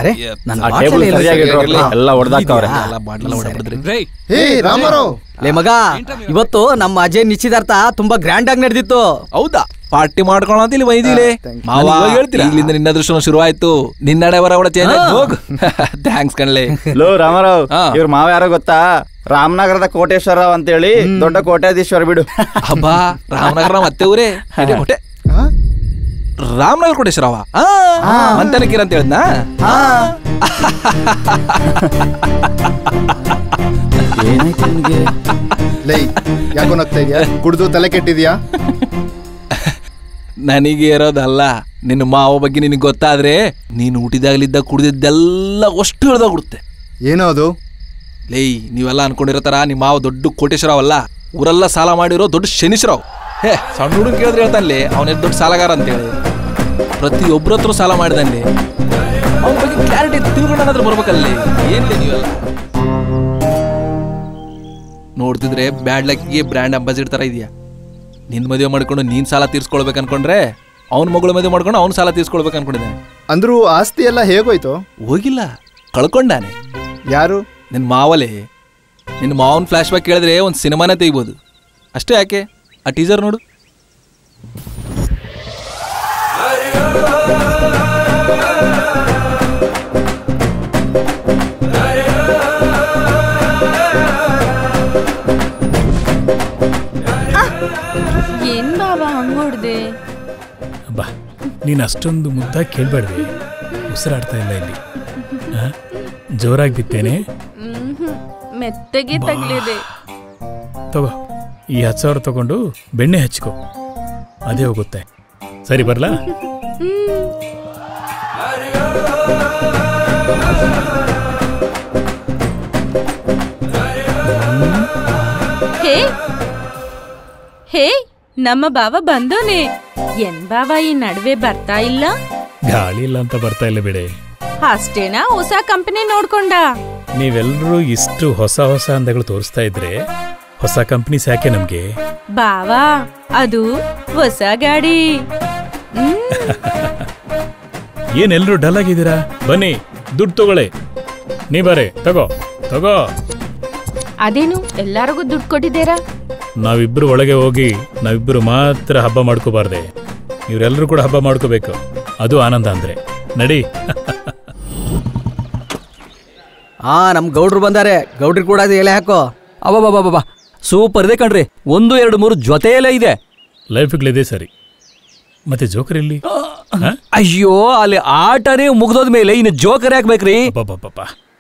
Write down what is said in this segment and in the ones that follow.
ಅರೆ ನನ್ನ ಆ ಬಾಟ್ಲಲ್ಲಿ ಟೇಬಲ್ ಎಲ್ಲ ಸರಿಯಾಗಿ ಇಟ್ರು. ಸರಿಯಾಗಿಲ್ಲ. ಎಲ್ಲ ಹೊಡ್ದಾಕವ್ರೆ. ಇದೆಯಾ? ಎಲ್ಲ ಬಾಟ್ಲೆಲ್ಲ ಹೊಡೆದ್ಬಿಡ್ರಿ ರೈ ಹೇ ರಾಮರಾವ್ ಲೇ ಮಗ ಇವತ್ತು ನಮ್ಮ ಅಜಯ್ ನಿಶ್ಚಿತಾರ್ಥ ತುಂಬಾ ಗ್ರ್ಯಾಂಡ್ ಆಗಿ ನಡೆದಿತ್ತು ಹೌದಾ ಪಾರ್ಟಿ ಮಾಡ್ಕೊಳ್ಳೋ ಅಂತ ಇಲ್ಲಿ ಬೈದಿಲೆ ಹಾ, thank you. ಮಾವ ಹೇಳ್ತೀರಾ ಇಲ್ಲಿಂದ ನಿನ್ನ ದೃಶ್ಯ ಶುರು ಆಯ್ತು ನಿನ್ನಡೆ ಬರ ಕೂಡ ಚೇಂಜ್ ಆಯ್ತು ಹೋಗು ಥ್ಯಾಂಕ್ಸ್ ಕಣ್ಲೆ ಲೋ ರಾಮರಾವ್ ಹಾ. ಇವ್ರ ಮಾವ ಯಾರೋ ಗೊತ್ತಾ ರಾಮನಗರದ ಕೋಟೇಶ್ವರರಾವ್ ಅಂತೇಳಿ ದೊಡ್ಡ ಕೋಟ್ಯಾಧೀಶ್ವರ ಬಿಡು ಹಬ್ಬಾ ರಾಮನಗರ ಮತ್ತೆ ಊರೇ ಇದೆ ಕೊಟ್ಟೆ ಹಾ? ರಾಮನಗರ ಕೊಟ್ಟೇಶ್ವರವ ಮಂತನಕೀರ ಅಂತ ಹೇಳಿದ್ನಾ ಏನಾಯ್ತು ನಿನ್ಗೆ ಲೈ ಯಾಕೋ ನಗ್ತಾ ಇದೆಯಾ ಕುಡ್ದು ತಲೆ ಕೆಟ್ಟಿದ್ಯಾ ನನಗೆ ಇರೋದಲ್ಲ ನಿನ್ನ ಮಾವ ಬಗ್ಗೆ ನಿನಗೆ ಗೊತ್ತಾದ್ರೆ ನೀನು ಹುಟ್ಟಿದಾಗಲಿದ್ದ ಕುಡಿದಿದ್ದೆಲ್ಲ ಅಷ್ಟು ಹೇಳ್ದೋಗ್ಬಿಡುತ್ತೆ ಏನೋ ಅದು ಲೇ ನೀವೆಲ್ಲ ಅನ್ಕೊಂಡಿರೋ ಥರ ನಿಮ್ಮ ಮಾವ ದೊಡ್ಡ ಕೋಟೇಶ್ವರವ್ ಅಲ್ಲ ಊರೆಲ್ಲ ಸಾಲ ಮಾಡಿರೋ ದೊಡ್ಡ ಶನಿಶ್ವರವ್ ಹೇ ಸಣ್ಣ ಹುಡುಗ ಕೇಳಿದ್ರೆ ಹೇಳ್ತಾನೆ ಅವನೇ ದೊಡ್ಡ ಸಾಲಗಾರ ಅಂತೇಳಿ ಪ್ರತಿಯೊಬ್ಬರ ಹತ್ರ ಸಾಲ ಮಾಡಿದಲ್ಲಿ ಅವನ ಬಗ್ಗೆ ಕ್ಲಾರಿಟಿ ತಿಳ್ಕೊಂಡಾದ್ರೂ ಬರ್ಬೇಕಲ್ಲಿ ಏನಿಲ್ಲ ನೀವೆಲ್ಲ ನೋಡ್ತಿದ್ರೆ ಬ್ಯಾಡ್ ಲಕ್ಕಿಗೆ ಬ್ರ್ಯಾಂಡ್ ಅಂಬಾಸಿಡರ್ ಥರ ಇದೆಯಾ ನಿನ್ ಮದುವೆ ಮಾಡ್ಕೊಂಡು ನೀನ್ ಸಾಲ ತೀರ್ಸ್ಕೊಳ್ಬೇಕು ಅನ್ಕೊಂಡ್ರೆ ಅವ್ನ ಮಗಳು ಮದುವೆ ಮಾಡ್ಕೊಂಡು ಅವ್ನ ಸಾಲ ತೀರ್ಸ್ಕೊಳ್ಬೇಕು ಅನ್ಕೊಂಡಿದ್ದಾನೆ ಅಂದ್ರೂ ಆಸ್ತಿ ಎಲ್ಲ ಹೇಗೋಯ್ತು ಹೋಗಿಲ್ಲ ಕಳ್ಕೊಂಡಾನೆ ಯಾರು ನಿನ್ನ ಮಾವಲೇ ನಿನ್ನ ಮಾವನ ಫ್ಲ್ಯಾಶ್ ಬ್ಯಾಕ್ ಕೇಳಿದ್ರೆ ಒಂದು ಸಿನಿಮಾನೇ ತೆಗಿಬೋದು ಅಷ್ಟೇ ಯಾಕೆ ಆ ಟೀಸರ್ ನೋಡು ಏನ್ ಬಾಬಾ ಹಂಗ್ ಹೊಡ್ದೆ ಬಾ ನೀನು ಅಷ್ಟೊಂದು ಮುದ್ದಾಗಿ ಕೇಳಬೇಡ್ರಿ ಉಸಿರಾಡ್ತಾ ಇಲ್ಲ ಇಲ್ಲಿ ಆ? ಜೋರಾಗಿ ಬಿತ್ತೇನೆ ಮ್ಹ್ಮ್. ಮೆತ್ತಗೆ ತಗ್ಲಿದೆ ತಗೋ ಈ ಹತ್ತು ಸಾವಿರ ತಗೊಂಡು ಬೆಣ್ಣೆ ಹಚ್ಕೋ ಅದೇ ಹೋಗುತ್ತೆ ಸರಿ ಬರ್ಲಾ ಹೇ ಹೇ ನಮ್ಮ ಬಾವ ಬಂದೋನೆ ಎನ್ ಬಾವ ಈ ನಡುವೆ ಬರ್ತಾ ಇಲ್ಲ ಗಾಳಿ ಇಲ್ಲ ಅಂತ ಬರ್ತಾ ಇಲ್ಲ ಬಿಡೆ ಅಷ್ಟೇನಾ ಹೊಸ ಕಂಪನಿ ನೋಡ್ಕೊಂಡ ನೀವೆಲ್ಲರೂ ಇಷ್ಟು ಹೊಸ ಹೊಸ ಅಂದಗಳು ತೋರಿಸ್ತಾ ಇದ್ರೆ ಹೊಸ ಕಂಪ್ನೀಸ್ ಯಾಕೆ ನಮ್ಗೆ ಬಾವಾ ಅದು ಹೊಸ ಗಾಡಿ ಹ್ಮ್. ಏನೆಲ್ಲರೂ ಡಲ್ ಆಗಿದ್ದೀರಾ ಬನ್ನಿ ದುಡ್ಡು ತಗೊಳ್ಳಿ ನೀ ಬರೇ ತಗೋ ತಗೋ ಅದೇನು ಎಲ್ಲಾರಿಗೂ ದುಡ್ಡು ಕೊಟ್ಟಿದ್ದೀರಾ ನಾವಿಬ್ರು ಒಳಗೆ ಹೋಗಿ ನಾವಿಬ್ರು ಮಾತ್ರ ಹಬ್ಬ ಮಾಡ್ಕೋಬಾರ್ದೆ ಇವರೆಲ್ಲರೂ ಕೂಡ ಹಬ್ಬ ಮಾಡ್ಕೋಬೇಕು ಅದು ಆನಂದ ಅಂದ್ರೆ ನಡಿ ಆ ನಮ್ ಗೌಡ್ರು ಬಂದಾರೆ ಗೌಡ್ರಿ ಕೂಡ ಅದು ಎಲೆ ಹಾಕೋ ಅಬ್ಬಬ್ಬಬ್ಬಬ್ಬ ಸೂಪರ್ ಇದೆ ಕಣ್ರಿ ಒಂದು ಎರಡು ಮೂರು ಜೊತೆಯಲ್ಲೇ ಇದೆ ಲೈಫ್ಗಳಿದೆ ಸರಿ ಮತ್ತೆ ಜೋಕರ್ ಇಲ್ಲಿ ಹ? ಅಯ್ಯೋ ಅಲ್ಲಿ ಆಟನೇ ಮುಗ್ದೋದ ಮೇಲೆ ಇನ್ನು ಜೋಕರ್ ಹಾಕ್ಬೇಕ್ರಿ ಅಬ್ಬಬ್ಬಬ್ಬಬ್ಬ.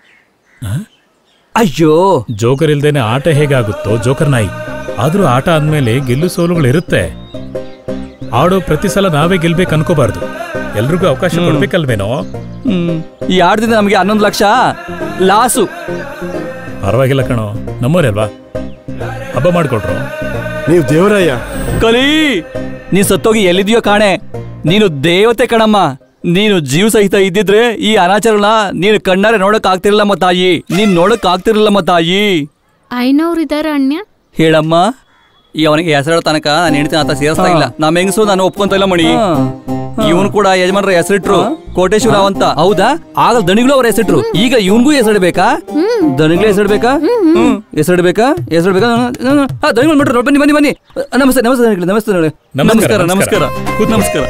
ಅಯ್ಯೋ ಜೋಕರ್ ಇಲ್ದೇನೆ ಆಟ ಹೇಗಾಗುತ್ತೋ ಜೋಕರ್ ನಾಯಿ ಆದ್ರೂ ಆಟ ಆದ್ಮೇಲೆ ಗೆಲ್ಲು ಸೋಲುಗಳು ಇರುತ್ತೆ ಆಡೋ ಪ್ರತಿ ಸಲ ನಾವೇ ಗೆಲ್ಬೇಕು ಅನ್ಕೋಬಾರ್ದು ಎಲ್ರಿಗೂ ಅವಕಾಶ ಕೊಡ್ಬೇಕಲ್ವೇನೋ ಹ್ಮ್ ಈ ಆಟದಿಂದ ನಮಗೆ ಹನ್ನೊಂದು ಲಕ್ಷ ಲಾಸು ಪರವಾಗಿಲ್ಲ ಕಣೋ ನಮ್ಮೋರೇ ಅಲ್ವಾ ಹಬ್ಬ ಮಾಡ್ಕೊಟ್ರು ನೀವು ದೇವರಯ್ಯ ಕಲಿ ನೀನ್ ಸತ್ತೋಗಿ ಎಲ್ಲಿದೆಯೋ ಕಾಣೆ ನೀನು ದೇವತೆ ಕಣಮ್ಮ ನೀನು ಜೀವ ಸಹಿತ ಇದ್ದಿದ್ರೆ ಈ ಅನಾಚಾರನ ನೀನು ಕಣ್ಣಾರೆ ನೋಡಕ್ ಆಗ್ತಿರ್ಲಮ್ಮ ತಾಯಿ ನೀನ್ ನೋಡಕ್ ಆಗ್ತಿರ್ಲಿಲ್ಲಮ್ಮ ತಾಯಿ ಐನವ್ರಿದಾರ ಅಣ್ಣ ಹೇಳಮ್ಮ ಈ ಅವನಿಗೆ ಹೆಸರು ತನಕ ನಾನು ಹೆಂಡತಿ ಆತ ಸೇರಿಸ್ತಾ ಇಲ್ಲ ನಮ್ಮ ಹೆಂಗಸು ನಾನು ಒಪ್ಕೊಂತ ಇಲ್ಲ ಮಣಿ ಇವನು ಕೂಡ ಯಜಮಾನ್ರ ಹೆಸರಿಟ್ರು ಕೋಟೇಶ್ವರ ಅಂತ ಹೌದಾ ಆಗ ದಣಿಗಳು ಅವ್ರ ಹೆಸರಿಟ್ರು ಈಗ ಇವನ್ಗೂ ಹೆಸರಿಡ್ಬೇಕಾ ದಣಿಗಳು ಹೆಸರಿಡ್ಬೇಕಾ ಹ್ಮ್ ಹೆಸರಿಡ್ಬೇಕಾ ಹೆಸರಿಡ್ಬೇಕಾ ಹಾ ದಣಿಗಳು ಮಾಡ್ರು ಬನ್ನಿ ಬನ್ನಿ ಬನ್ನಿ ನಮಸ್ತೆ ನಮಸ್ತೆ ದಣಿಗಳು, ನಮಸ್ತೆ ದಣಿಗಳು. ನಮಸ್ಕಾರ, ನಮಸ್ಕಾರ ನಮಸ್ಕಾರ ನಮಸ್ಕಾರ. ಕೂತ್ಕೊ. ನಮಸ್ಕಾರ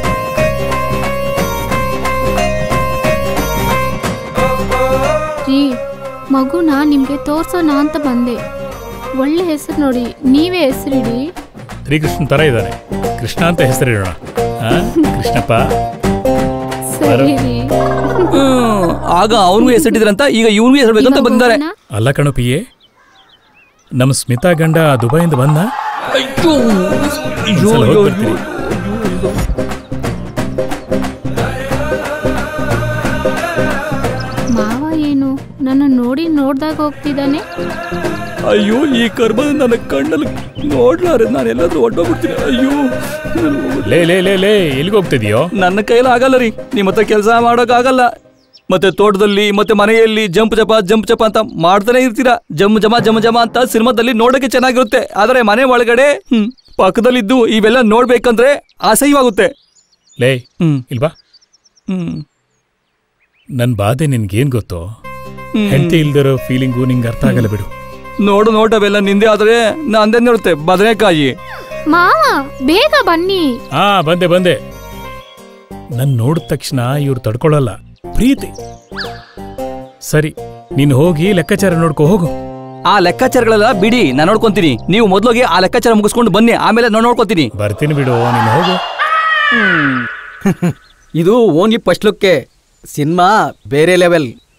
ರೀ ಮಗುನ ನಿಮ್ಗೆ ತೋರ್ಸೋಣ ಅಂತ ಬಂದೆ ಒಳ್ಳೆ ಹೆಸರು ನೋಡಿ ನೀವೇ ಹೆಸರಿಡಿ ಶ್ರೀಕೃಷ್ಣ ತರ ಇದ್ದಾನೆ ಕೃಷ್ಣ ಅಂತ ಹೆಸರಿಡೋಣ ಆ? ಕೃಷ್ಣಪ್ಪ ಸರಿ ರೀ ಹ್ಮ್ ಆಗ ಅವನಿಗೂ ಹೆಸರಿಟ್ಟಿದ್ರಂತ ಈಗ ಇವನಿಗೂ ಹೆಸರಿಡ್ಬೇಕಂತ ಇವಾಗ ಬಂದಿದ್ದಾರೆ ಹೋಗೋಣ? ಅಲ್ಲ ಕಣೋ ಪಿಯೆ ನಮ್ಮ ಸ್ಮಿತಾ ಗಂಡ ದುಬೈಯಿಂದ ಬಂದ ಅಯ್ಯೋ ಒಂದ್ಸಲ ಹೋಗ್ ಬರ್ತೀನಿ. ಮಾವ ಏನು ನನ್ನ ನೋಡಿ ನೋಡ್ದಾಗ ಹೋಗ್ತಿದ್ದಾನೆ ಅಯ್ಯೋ ಈ ಕರ್ಮ ನನ್ನ ಕಣ್ಣಲ್ಲಿ ನೋಡ್ಲಾರೆ ನಾನು ಎಲ್ಲಾದ್ರೂ ಹೊಟ್ಟೋಗ್ಬಿಡ್ತೀನಿ ಅಯ್ಯೋ ನನ್ ಹೋಗ್ಬಿಡ್- ಲೇ ಲೇ ಲೇ ಲೇ ಎಲ್ಲಿಗೆ ಹೋಗ್ತಿದ್ಯೋ ನನ್ನ ಕೈಲಿ ಆಗಲ್ಲ ರೀ ನಿಮ್ಮ ಹತ್ರ ಕೆಲಸ ಮಾಡೋಕ್ಕಾಗಲ್ಲ ಮತ್ತೆ ತೋಟದಲ್ಲಿ ಮತ್ತೆ ಮನೆಯಲ್ಲಿ ಜಂಪ್ ಜಪ ಜಂಪ್ ಜಪ ಅಂತ ಮಾಡ್ತಾನೆ ಇರ್ತೀರಾ ಜಮ್ ಜಮ ಜಮ ಜಮ ಅಂತ ಸಿನಿಮಾದಲ್ಲಿ ನೋಡಕ್ಕೆ ಚೆನ್ನಾಗಿರುತ್ತೆ ಆದ್ರೆ ಮನೆ ಒಳಗಡೆ ಹ್ಮ್ ಪಕ್ಕದಲ್ಲಿದ್ದು ಇವೆಲ್ಲ ನೋಡ್ಬೇಕಂದ್ರೆ ಅಸಹ್ಯವಾಗುತ್ತೆ ಲೇ ಹ್ಮ್ ಇಲ್ವಾ ಹ್ಮ್ ನನ್ ಬಾಧೆ ನಿನ್ಗೇನ್ ಗೊತ್ತೋ ಹೆಂಡತಿ ಇಲ್ದಿರೋ ಫೀಲಿಂಗು ನಿಂಗೆ ಅರ್ಥ ಆಗಲ್ಲ ಬಿಡು ನೋಡು ನೋಟವೆಲ್ಲ ನಿಂದೆ ಆದ್ರೆ ನಂದೇ ನೋಡುತ್ತೆ ಬದನೆಕಾಯಿ ಮಾವ ಬೇಗ ಬನ್ನಿ ಆ ಬಂದೆ ಬಂದೆ ನನ್ ನೋಡಿದ ತಕ್ಷಣ ಇವ್ರು ತಡ್ಕೊಳ್ಳಲ್ಲ ಪ್ರೀತಿ ಸರಿ ನೀನು ಹೋಗಿ ಲೆಕ್ಕಾಚಾರ ನೋಡ್ಕೊ ಹೋಗು ಆ ಲೆಕ್ಕಾಚಾರಗಳೆಲ್ಲ ಬಿಡಿ ನಾನು ನೋಡ್ಕೊಂತೀನಿ ನೀವು ಮೊದ್ಲೋಗಿ ಆ ಲೆಕ್ಕಾಚಾರ ಮುಗಿಸ್ಕೊಂಡು ಬನ್ನಿ ಆಮೇಲೆ ನಾನು ನೋಡ್ಕೊತೀನಿ ಬರ್ತೀನಿ ಬಿಡು ನೀನು ಹೋಗು ಇದು ಓನ್ಲಿ ಫಸ್ಟ್ ಲುಕ್ಕೆ ಸಿನಿಮಾ ಬೇರೆ ಲೆವೆಲ್